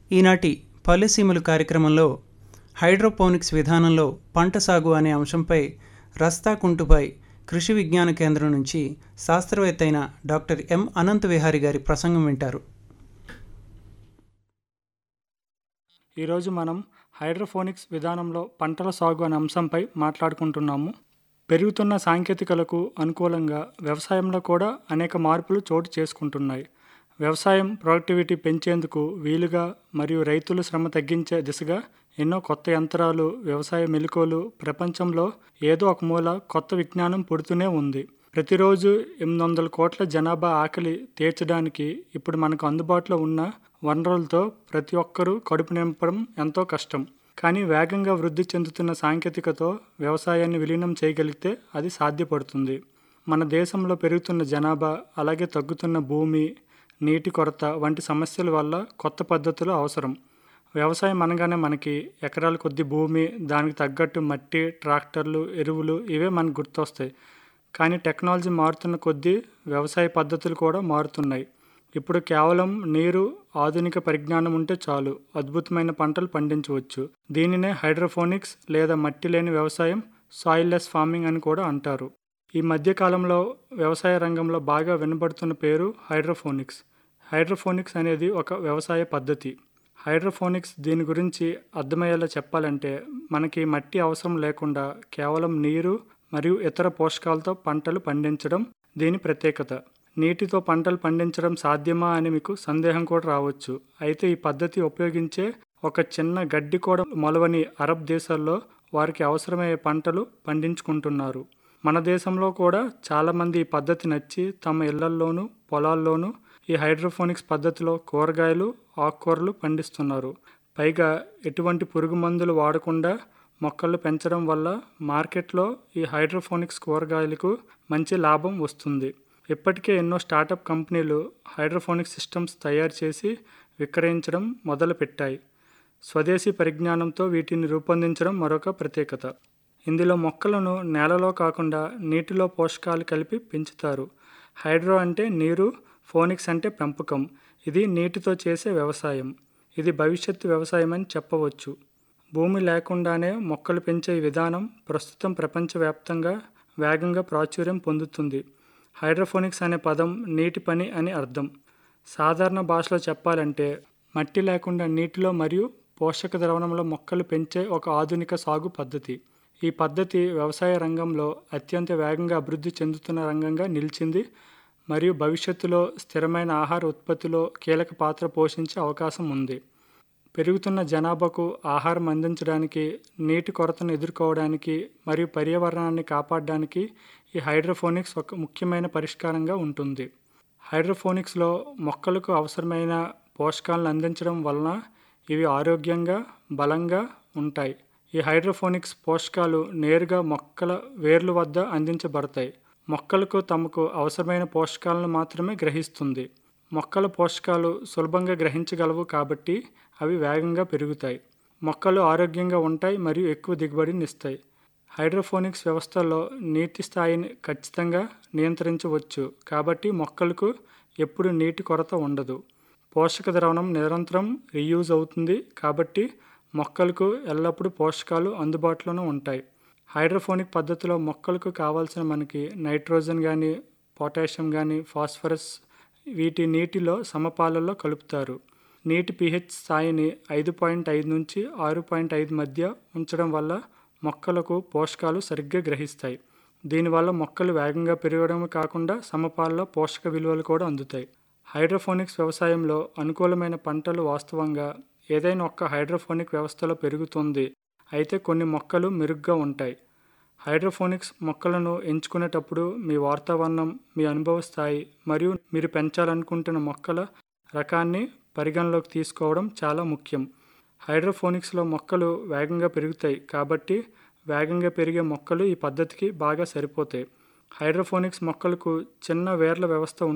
ఈనాటి పల్లెసీమలు కార్యక్రమంలో హైడ్రోపోనిక్స్ విధానంలో పంట సాగు అనే అంశంపై రస్తా కుంటుపై కృషి విజ్ఞాన కేంద్రం నుంచి శాస్త్రవేత్త అయిన డాక్టర్ ఎం అనంత విహారి గారి ప్రసంగం వింటారు ఈరోజు మనం హైడ్రోఫోనిక్స్ విధానంలో పంటల సాగు అనే అంశంపై మాట్లాడుకుంటున్నాము పెరుగుతున్న సాంకేతికలకు అనుకూలంగా వ్యవసాయంలో కూడా అనేక మార్పులు చోటు చేసుకుంటున్నాయి వ్యవసాయం ప్రొడక్టివిటీ పెంచేందుకు వీలుగా మరియు రైతుల శ్రమ తగ్గించే దిశగా ఎన్నో కొత్త యంత్రాలు వ్యవసాయ మెలకువలు ప్రపంచంలో ఏదో ఒక మూల కొత్త విజ్ఞానం పుడుతూనే ఉంది ప్రతిరోజు ఎనిమిది వందల కోట్ల జనాభా ఆకలి తీర్చడానికి ఇప్పుడు మనకు అందుబాటులో ఉన్న వనరులతో ప్రతి ఒక్కరూ కడుపు నింపడం ఎంతో కష్టం కానీ వేగంగా వృద్ధి చెందుతున్న సాంకేతికతో వ్యవసాయాన్ని విలీనం చేయగలిగితే అది సాధ్యపడుతుంది మన దేశంలో పెరుగుతున్న జనాభా అలాగే తగ్గుతున్న భూమి నీటి కొరత వంటి సమస్యల వల్ల కొత్త పద్ధతులు అవసరం వ్యవసాయం అనగానే మనకి ఎకరాల కొద్ది భూమి దానికి తగ్గట్టు మట్టి ట్రాక్టర్లు ఎరువులు ఇవే మనకు గుర్తొస్తాయి కానీ టెక్నాలజీ మారుతున్న కొద్దీ వ్యవసాయ పద్ధతులు కూడా మారుతున్నాయి ఇప్పుడు కేవలం నీరు ఆధునిక పరిజ్ఞానం ఉంటే చాలు అద్భుతమైన పంటలు పండించవచ్చు దీనినే హైడ్రోఫోనిక్స్ లేదా మట్టి లేని వ్యవసాయం సాయిల్లెస్ ఫార్మింగ్ అని కూడా అంటారు ఈ మధ్య కాలంలో వ్యవసాయ రంగంలో బాగా వినబడుతున్న పేరు హైడ్రోఫోనిక్స్ హైడ్రోఫోనిక్స్ అనేది ఒక వ్యవసాయ పద్ధతి హైడ్రోఫోనిక్స్ దీని గురించి అర్థమయ్యేలా చెప్పాలంటే మనకి మట్టి అవసరం లేకుండా కేవలం నీరు మరియు ఇతర పోషకాలతో పంటలు పండించడం దీని ప్రత్యేకత నీటితో పంటలు పండించడం సాధ్యమా అని మీకు సందేహం కూడా రావచ్చు అయితే ఈ పద్ధతి ఉపయోగించే ఒక చిన్న గడ్డి కూడా మొలవని అరబ్ దేశాల్లో వారికి అవసరమయ్యే పంటలు పండించుకుంటున్నారు మన దేశంలో కూడా చాలామంది ఈ పద్ధతి నచ్చి తమ ఇళ్లల్లోనూ పొలాల్లోనూ ఈ హైడ్రోఫోనిక్స్ పద్ధతిలో కూరగాయలు ఆకుకూరలు పండిస్తున్నారు పైగా ఎటువంటి పురుగు మందులు వాడకుండా మొక్కలు పెంచడం వల్ల మార్కెట్లో ఈ హైడ్రోఫోనిక్స్ కూరగాయలకు మంచి లాభం వస్తుంది ఇప్పటికే ఎన్నో స్టార్టప్ కంపెనీలు హైడ్రోఫోనిక్స్ సిస్టమ్స్ తయారు చేసి విక్రయించడం మొదలుపెట్టాయి స్వదేశీ పరిజ్ఞానంతో వీటిని రూపొందించడం మరొక ప్రత్యేకత ఇందులో మొక్కలను నేలలో కాకుండా నీటిలో పోషకాలు కలిపి పెంచుతారు హైడ్రో అంటే నీరు ఫోనిక్స్ అంటే పెంపకం ఇది నీటితో చేసే వ్యవసాయం ఇది భవిష్యత్తు వ్యవసాయం అని చెప్పవచ్చు భూమి లేకుండానే మొక్కలు పెంచే విధానం ప్రస్తుతం ప్రపంచవ్యాప్తంగా వేగంగా ప్రాచుర్యం పొందుతుంది హైడ్రోఫోనిక్స్ అనే పదం నీటి పని అని అర్థం సాధారణ భాషలో చెప్పాలంటే మట్టి లేకుండా నీటిలో మరియు పోషక ద్రవణంలో మొక్కలు పెంచే ఒక ఆధునిక సాగు పద్ధతి ఈ పద్ధతి వ్యవసాయ రంగంలో అత్యంత వేగంగా అభివృద్ధి చెందుతున్న రంగంగా నిలిచింది మరియు భవిష్యత్తులో స్థిరమైన ఆహార ఉత్పత్తిలో కీలక పాత్ర పోషించే అవకాశం ఉంది పెరుగుతున్న జనాభాకు ఆహారం అందించడానికి నీటి కొరతను ఎదుర్కోవడానికి మరియు పర్యావరణాన్ని కాపాడడానికి ఈ హైడ్రోఫోనిక్స్ ఒక ముఖ్యమైన పరిష్కారంగా ఉంటుంది హైడ్రోఫోనిక్స్లో మొక్కలకు అవసరమైన పోషకాలను అందించడం వలన ఇవి ఆరోగ్యంగా బలంగా ఉంటాయి ఈ హైడ్రోఫోనిక్స్ పోషకాలు నేరుగా మొక్కల వేర్ల వద్ద అందించబడతాయి మొక్కలకు తమకు అవసరమైన పోషకాలను మాత్రమే గ్రహిస్తుంది మొక్కల పోషకాలు సులభంగా గ్రహించగలవు కాబట్టి అవి వేగంగా పెరుగుతాయి మొక్కలు ఆరోగ్యంగా ఉంటాయి మరియు ఎక్కువ దిగుబడిని ఇస్తాయి హైడ్రోఫోనిక్స్ వ్యవస్థలో నీటి స్థాయిని ఖచ్చితంగా నియంత్రించవచ్చు కాబట్టి మొక్కలకు ఎప్పుడు నీటి కొరత ఉండదు పోషక ద్రవణం నిరంతరం రీయూజ్ అవుతుంది కాబట్టి మొక్కలకు ఎల్లప్పుడూ పోషకాలు అందుబాటులోనే ఉంటాయి హైడ్రోఫోనిక్ పద్ధతిలో మొక్కలకు కావాల్సిన మనకి నైట్రోజన్ కానీ పొటాషియం కానీ ఫాస్ఫరస్ వీటి నీటిలో సమపాలలో కలుపుతారు నీటి పిహెచ్ స్థాయిని ఐదు పాయింట్ ఐదు నుంచి ఆరు పాయింట్ ఐదు మధ్య ఉంచడం వల్ల మొక్కలకు పోషకాలు సరిగ్గా గ్రహిస్తాయి దీనివల్ల మొక్కలు వేగంగా పెరగడమే కాకుండా సమపాలలో పోషక విలువలు కూడా అందుతాయి హైడ్రోఫోనిక్స్ వ్యవసాయంలో అనుకూలమైన పంటలు వాస్తవంగా ఏదైనా ఒక్క హైడ్రోఫోనిక్ వ్యవస్థలో పెరుగుతుంది అయితే కొన్ని మొక్కలు మెరుగ్గా ఉంటాయి హైడ్రోఫోనిక్స్ మొక్కలను ఎంచుకునేటప్పుడు మీ వాతావరణం మీ అనుభవ స్థాయి మరియు మీరు పెంచాలనుకుంటున్న మొక్కల రకాన్ని పరిగణలోకి తీసుకోవడం చాలా ముఖ్యం హైడ్రోఫోనిక్స్లో మొక్కలు వేగంగా పెరుగుతాయి కాబట్టి వేగంగా పెరిగే మొక్కలు ఈ పద్ధతికి బాగా సరిపోతాయి హైడ్రోఫోనిక్స్ మొక్కలకు చిన్న వేర్ల వ్యవస్థ